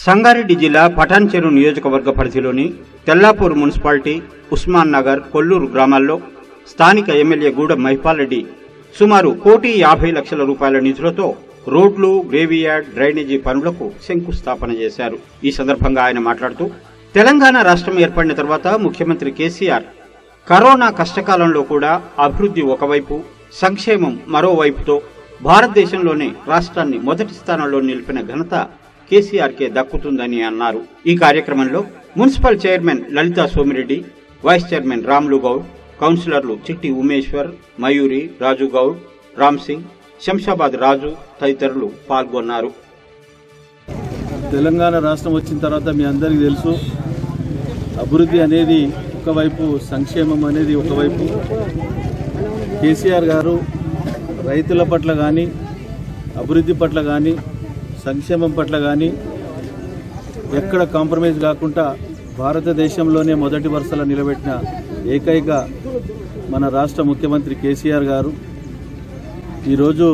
సంగారెడ్డి జిల్లా పటాన్చెరు నియోజకవర్గ పరిధిలోని తెల్లాపూర్ మున్సిపాలిటీ ఉస్మాన్ నగర్ కొల్లూరు గ్రామాల్లో స్థానిక ఎమ్మెల్యే గూడెం మహిపాల్ రెడ్డి సుమారు కోటి యాభై లక్షల రూపాయల నిధులతో రోడ్లు గ్రేవియార్డ్ డ్రైనేజీ పనులకు శంకుస్థాపన చేశారు ఈ సందర్భంగా ఆయన మాట్లాడుతూ తెలంగాణ రాష్ట్రం ఏర్పడిన తర్వాత ముఖ్యమంత్రి కేసీఆర్ కరోనా కష్టకాలంలో కూడా అభివృద్ధి ఒకవైపు సంక్షేమం మరోవైపుతో భారతదేశంలోనే రాష్ట్రాన్ని మొదటి స్థానంలో నిలిపిన ఘనత కేసీఆర్కే దక్కుతుందని అన్నారు ఈ కార్యక్రమంలో municipal chairman Lalitha Somireddy vice chairman Ramulu Goud కౌన్సిలర్లు చిట్టి ఉమేశ్వర్ మయూరి రాజు గౌడ్ రామ్ సింగ్ శంషాబాద్ రాజు తదితరులు పాల్గొన్నారు తెలంగాణ రాష్ట్రం వచ్చిన తర్వాత మీ అందరికీ తెలుసు అభివృద్ధి అనేది ఒకవైపు సంక్షేమం అనేది ఒకవైపు కేసీఆర్ గారు రైతుల పట్ల కానీ అభివృద్ధి పట్ల కానీ సంక్షేమం పట్ల కానీ ఎక్కడ కాంప్రమైజ్ కాకుండా భారతదేశంలోనే మొదటి వరుసలో నిలబెట్టిన ఏకైక మన రాష్ట్ర ముఖ్యమంత్రి కేసీఆర్ గారు ఈరోజు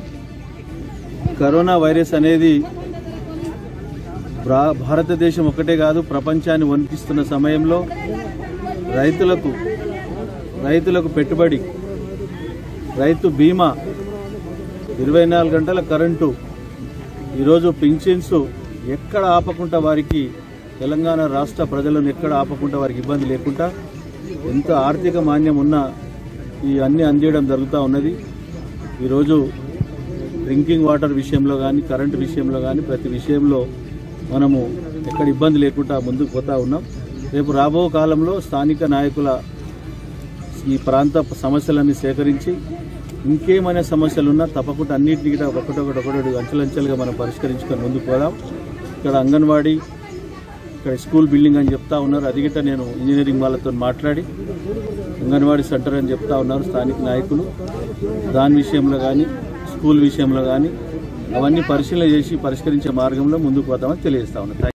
కరోనా వైరస్ అనేది భా- భారతదేశం ఒకటే కాదు ప్రపంచాన్ని వణికిస్తున్న సమయంలో రైతులకు రైతులకు పెట్టుబడి రైతు బీమా ఇరవై నాలుగు గంటల కరెంటు ఈరోజు పింఛన్స్ ఎక్కడ ఆపకుండా వారికి తెలంగాణ రాష్ట్ర ప్రజలను ఎక్కడ ఆపకుండా వారికి ఇబ్బంది లేకుండా ఎంత ఆర్థిక మాన్యం ఉన్నా ఈ అన్ని అందియడం జరుగుతూ ఉన్నది ఈరోజు డ్రింకింగ్ వాటర్ విషయంలో కానీ కరెంటు విషయంలో కానీ ప్రతి విషయంలో మనము ఎక్కడ ఇబ్బంది లేకుండా ముందుకు పోతా ఉన్నాం రేపు రాబో కాలంలో స్థానిక నాయకుల ఈ ప్రాంత సమస్యలన్నీ సేకరించి ఇంకేమైనా సమస్యలు ఉన్నా తప్పకుండా అన్నింటినీ కూడా ఒకటొకటి ఒకటి అంచెలంచెలుగా మనం పరిష్కరించుకొని ముందుకు పోదాం ఇక్కడ అంగన్వాడీ ఇక్కడ స్కూల్ బిల్డింగ్ అని చెప్తా ఉన్నారు అది గిట్ట నేను ఇంజనీరింగ్ వాళ్ళతో మాట్లాడి అంగన్వాడీ సెంటర్ అని చెప్తా ఉన్నారు స్థానిక నాయకులు దాని విషయంలో కానీ స్కూల్ విషయంలో కానీ అవన్నీ పరిశీలన చేసి పరిష్కరించే మార్గంలో ముందుకు పోతామని తెలియజేస్తా ఉన్నారు